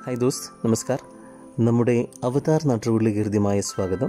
hi ദോസ്ത് നമസ്കാർ നമ്മുടെ അവതാർ നാട്ടുകളിലേക്ക് ഹൃദ്യമായ സ്വാഗതം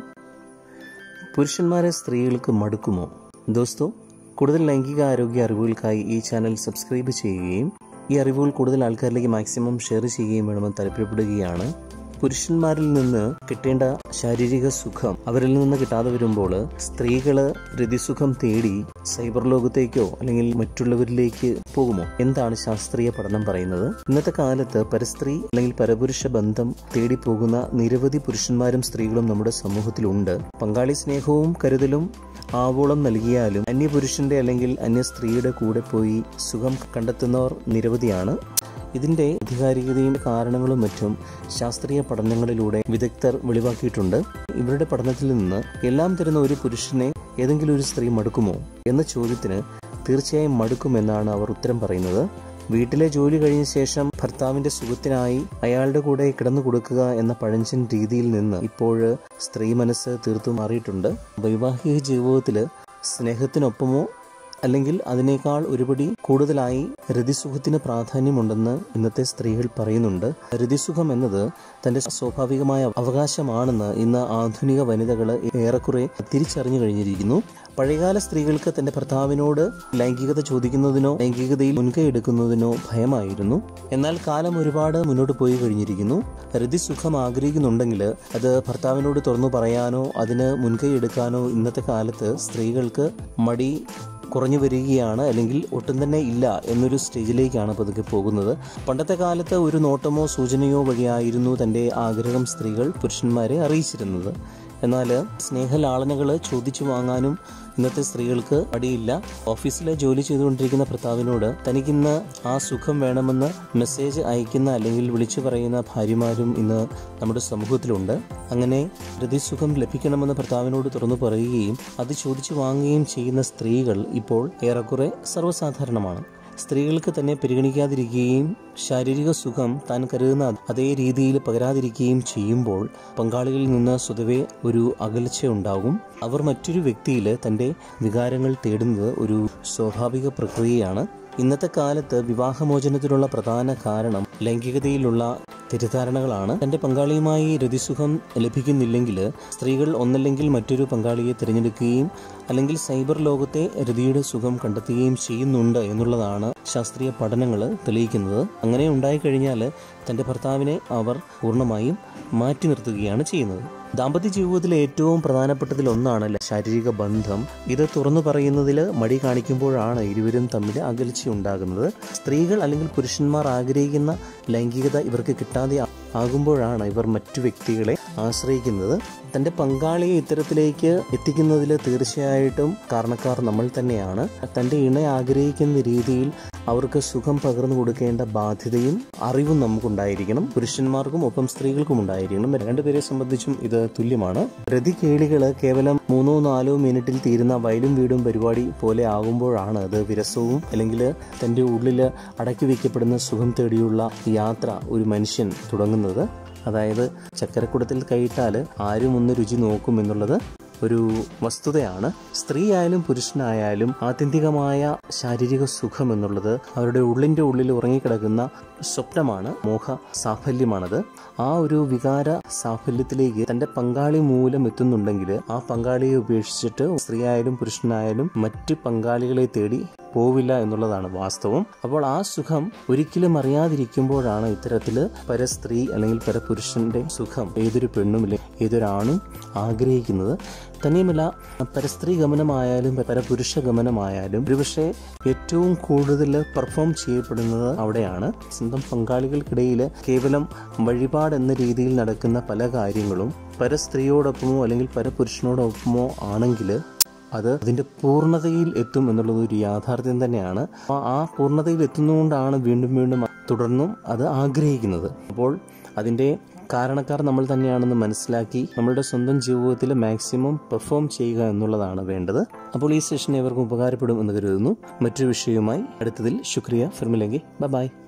പുരുഷന്മാരെ സ്ത്രീകൾക്ക് മടുക്കുമോ ദോസ്തോ കൂടുതൽ ലൈംഗിക ആരോഗ്യ അറിവുകൾക്കായി ഈ ചാനൽ സബ്സ്ക്രൈബ് ചെയ്യുകയും ഈ അറിവുകൾ കൂടുതൽ ആൾക്കാരിലേക്ക് മാക്സിമം ഷെയർ ചെയ്യുകയും വേണമെന്ന് താല്പര്യപ്പെടുകയാണ് പുരുഷന്മാരിൽ നിന്ന് കിട്ടേണ്ട ശാരീരിക സുഖം അവരിൽ നിന്ന് കിട്ടാതെ വരുമ്പോൾ സ്ത്രീകള് രതിസുഖം തേടി സൈബർ ലോകത്തേക്കോ അല്ലെങ്കിൽ മറ്റുള്ളവരിലേക്ക് പോകുമോ എന്താണ് ശാസ്ത്രീയ പഠനം പറയുന്നത് ഇന്നത്തെ കാലത്ത് പരസ്ത്രീ അല്ലെങ്കിൽ പരപുരുഷ ബന്ധം തേടി പോകുന്ന നിരവധി പുരുഷന്മാരും സ്ത്രീകളും നമ്മുടെ സമൂഹത്തിലുണ്ട് പങ്കാളി സ്നേഹവും കരുതലും ആവോളം നൽകിയാലും അന്യപുരുഷന്റെ അല്ലെങ്കിൽ അന്യ സ്ത്രീയുടെ കൂടെ പോയി സുഖം കണ്ടെത്തുന്നവർ നിരവധിയാണ് ഇതിന്റെ ആധികാരികതയും കാരണങ്ങളും മറ്റും ശാസ്ത്രീയ പഠനങ്ങളിലൂടെ വിദഗ്ധർ വെളിവാക്കിയിട്ടുണ്ട് ഇവരുടെ പഠനത്തിൽ നിന്ന് എല്ലാം തരുന്ന ഒരു പുരുഷനെ ഏതെങ്കിലും ഒരു സ്ത്രീ മടുക്കുമോ എന്ന ചോദ്യത്തിന് തീർച്ചയായും മടുക്കുമെന്നാണ് അവർ ഉത്തരം പറയുന്നത് വീട്ടിലെ ജോലി കഴിഞ്ഞ ശേഷം ഭർത്താവിന്റെ സുഖത്തിനായി അയാളുടെ കൂടെ കിടന്നു കൊടുക്കുക എന്ന പഴഞ്ചൻ രീതിയിൽ നിന്ന് ഇപ്പോൾ സ്ത്രീ മനസ്സ് തീർത്തും മാറിയിട്ടുണ്ട് വൈവാഹിക ജീവിതത്തിൽ സ്നേഹത്തിനൊപ്പമോ അല്ലെങ്കിൽ അതിനേക്കാൾ ഒരുപടി കൂടുതലായി രതിസുഖത്തിന് പ്രാധാന്യമുണ്ടെന്ന് ഇന്നത്തെ സ്ത്രീകൾ പറയുന്നുണ്ട് രതിസുഖം എന്നത് തന്റെ സ്വാഭാവികമായ അവകാശമാണെന്ന് ഇന്ന് ആധുനിക വനിതകൾ ഏറെക്കുറെ തിരിച്ചറിഞ്ഞു കഴിഞ്ഞിരിക്കുന്നു പഴയകാല സ്ത്രീകൾക്ക് തന്റെ ഭർത്താവിനോട് ലൈംഗികത ചോദിക്കുന്നതിനോ ലൈംഗികതയിൽ മുൻകൈ എടുക്കുന്നതിനോ ഭയമായിരുന്നു എന്നാൽ കാലം ഒരുപാട് മുന്നോട്ട് പോയി കഴിഞ്ഞിരിക്കുന്നു രതിസുഖം ആഗ്രഹിക്കുന്നുണ്ടെങ്കിൽ അത് ഭർത്താവിനോട് തുറന്നു പറയാനോ അതിന് മുൻകൈ എടുക്കാനോ ഇന്നത്തെ കാലത്ത് സ്ത്രീകൾക്ക് മടി കുറഞ്ഞു വരികയാണ് അല്ലെങ്കിൽ ഒട്ടും തന്നെ ഇല്ല എന്നൊരു സ്റ്റേജിലേക്കാണ് പതുക്കെ പോകുന്നത് പണ്ടത്തെ കാലത്ത് ഒരു നോട്ടമോ സൂചനയോ വഴിയായിരുന്നു തൻ്റെ ആഗ്രഹം സ്ത്രീകൾ പുരുഷന്മാരെ അറിയിച്ചിരുന്നത് എന്നാൽ സ്നേഹലാളനകൾ ചോദിച്ചു വാങ്ങാനും ഇന്നത്തെ സ്ത്രീകൾക്ക് അടിയില്ല ഓഫീസിലെ ജോലി ചെയ്തുകൊണ്ടിരിക്കുന്ന ഭർത്താവിനോട് തനിക്കിന്ന് ആ സുഖം വേണമെന്ന് മെസ്സേജ് അയക്കുന്ന അല്ലെങ്കിൽ വിളിച്ചു പറയുന്ന ഭാര്യമാരും ഇന്ന് നമ്മുടെ സമൂഹത്തിലുണ്ട് അങ്ങനെ ഹൃദയസുഖം ലഭിക്കണമെന്ന് ഭർത്താവിനോട് തുറന്നു പറയുകയും അത് ചോദിച്ചു വാങ്ങുകയും ചെയ്യുന്ന സ്ത്രീകൾ ഇപ്പോൾ ഏറെക്കുറെ സർവ്വസാധാരണമാണ് സ്ത്രീകൾക്ക് തന്നെ പരിഗണിക്കാതിരിക്കുകയും ശാരീരിക സുഖം താൻ കരുതുന്ന അതേ രീതിയിൽ പകരാതിരിക്കുകയും ചെയ്യുമ്പോൾ പങ്കാളികളിൽ നിന്ന് സ്വതവേ ഒരു അകൽച്ച ഉണ്ടാകും അവർ മറ്റൊരു വ്യക്തിയിൽ തൻ്റെ വികാരങ്ങൾ തേടുന്നത് ഒരു സ്വാഭാവിക പ്രക്രിയയാണ് ഇന്നത്തെ കാലത്ത് വിവാഹമോചനത്തിനുള്ള പ്രധാന കാരണം ലൈംഗികതയിലുള്ള തെറ്റിദ്ധാരണകളാണ് തന്റെ പങ്കാളിയുമായി രതിസുഖം ലഭിക്കുന്നില്ലെങ്കിൽ സ്ത്രീകൾ ഒന്നല്ലെങ്കിൽ മറ്റൊരു പങ്കാളിയെ തിരഞ്ഞെടുക്കുകയും അല്ലെങ്കിൽ സൈബർ ലോകത്തെ രതിയുടെ സുഖം കണ്ടെത്തുകയും ചെയ്യുന്നുണ്ട് എന്നുള്ളതാണ് ശാസ്ത്രീയ പഠനങ്ങൾ തെളിയിക്കുന്നത് അങ്ങനെ ഉണ്ടായിക്കഴിഞ്ഞാൽ തന്റെ ഭർത്താവിനെ അവർ പൂർണ്ണമായും മാറ്റി നിർത്തുകയാണ് ചെയ്യുന്നത് ദാമ്പത്യ ജീവിതത്തിലെ ഏറ്റവും പ്രധാനപ്പെട്ടതിൽ ഒന്നാണ് ശാരീരിക ബന്ധം ഇത് തുറന്നു പറയുന്നതിൽ മടി കാണിക്കുമ്പോഴാണ് ഇരുവരും തമ്മിൽ അകൽച്ച ഉണ്ടാകുന്നത് സ്ത്രീകൾ അല്ലെങ്കിൽ പുരുഷന്മാർ ആഗ്രഹിക്കുന്ന ലൈംഗികത ഇവർക്ക് കിട്ടാതെ ആകുമ്പോഴാണ് ഇവർ മറ്റു വ്യക്തികളെ ആശ്രയിക്കുന്നത് തന്റെ പങ്കാളിയെ ഇത്തരത്തിലേക്ക് എത്തിക്കുന്നതിൽ തീർച്ചയായിട്ടും കാരണക്കാർ നമ്മൾ തന്നെയാണ് തന്റെ ഇണ ആഗ്രഹിക്കുന്ന രീതിയിൽ അവർക്ക് സുഖം പകർന്നു കൊടുക്കേണ്ട ബാധ്യതയും അറിവും നമുക്കുണ്ടായിരിക്കണം പുരുഷന്മാർക്കും ഒപ്പം സ്ത്രീകൾക്കും ഉണ്ടായിരിക്കണം രണ്ടുപേരെ സംബന്ധിച്ചും ഇത് തുല്യമാണ് രതി കേളികള് കേവലം മൂന്നോ നാലോ മിനിറ്റിൽ തീരുന്ന വയലും വീടും പരിപാടി പോലെ ആകുമ്പോഴാണ് അത് വിരസവും അല്ലെങ്കിൽ തന്റെ ഉള്ളിൽ അടക്കി വയ്ക്കപ്പെടുന്ന സുഖം തേടിയുള്ള യാത്ര ഒരു മനുഷ്യൻ തുടങ്ങുന്നത് അതായത് ചക്കരക്കുടത്തിൽ കൈയിട്ടാൽ ആരും ഒന്ന് രുചി നോക്കും എന്നുള്ളത് ഒരു വസ്തുതയാണ് സ്ത്രീ ആയാലും പുരുഷനായാലും ആത്യന്തികമായ ശാരീരിക സുഖം എന്നുള്ളത് അവരുടെ ഉള്ളിൻ്റെ ഉള്ളിൽ ഉറങ്ങിക്കിടക്കുന്ന സ്വപ്നമാണ് മോഹ സാഫല്യമാണത് ആ ഒരു വികാര സാഫല്യത്തിലേക്ക് തന്റെ പങ്കാളി മൂലം എത്തുന്നുണ്ടെങ്കിൽ ആ പങ്കാളിയെ ഉപേക്ഷിച്ചിട്ട് സ്ത്രീ ആയാലും പുരുഷനായാലും മറ്റ് പങ്കാളികളെ തേടി പോവില്ല എന്നുള്ളതാണ് വാസ്തവം അപ്പോൾ ആ സുഖം ഒരിക്കലും അറിയാതിരിക്കുമ്പോഴാണ് ഇത്തരത്തിൽ പരസ്ത്രീ അല്ലെങ്കിൽ പരപുരുഷന്റെ സുഖം ഏതൊരു പെണ്ണും അല്ലെങ്കിൽ ഏതൊരാണും ആഗ്രഹിക്കുന്നത് തന്നെയുമല്ല പരസ്ത്രീ ഗമനമായാലും പരപുരുഷ ഗമനമായാലും ഒരുപക്ഷെ ഏറ്റവും കൂടുതൽ പെർഫോം ചെയ്യപ്പെടുന്നത് അവിടെയാണ് സ്വന്തം പങ്കാളികൾക്കിടയിൽ കേവലം വഴിപാട് എന്ന രീതിയിൽ നടക്കുന്ന പല കാര്യങ്ങളും പരസ്ത്രീയോടൊപ്പമോ അല്ലെങ്കിൽ പരപുരുഷനോടൊപ്പമോ ആണെങ്കിൽ അത് അതിന്റെ പൂർണ്ണതയിൽ എത്തും എന്നുള്ളത് ഒരു യാഥാർത്ഥ്യം തന്നെയാണ് ആ പൂർണ്ണതയിൽ എത്തുന്നതുകൊണ്ടാണ് വീണ്ടും വീണ്ടും തുടർന്നും അത് ആഗ്രഹിക്കുന്നത് അപ്പോൾ അതിന്റെ കാരണക്കാർ നമ്മൾ തന്നെയാണെന്ന് മനസ്സിലാക്കി നമ്മളുടെ സ്വന്തം ജീവിതത്തിൽ മാക്സിമം പെർഫോം ചെയ്യുക എന്നുള്ളതാണ് വേണ്ടത് അപ്പോൾ ഈ സെഷൻ ഏവർക്കും ഉപകാരപ്പെടും എന്ന് കരുതുന്നു മറ്റൊരു വിഷയവുമായി അടുത്തതിൽ ശുക്രിയ ഫിർമിലെങ്കിൽ ബൈ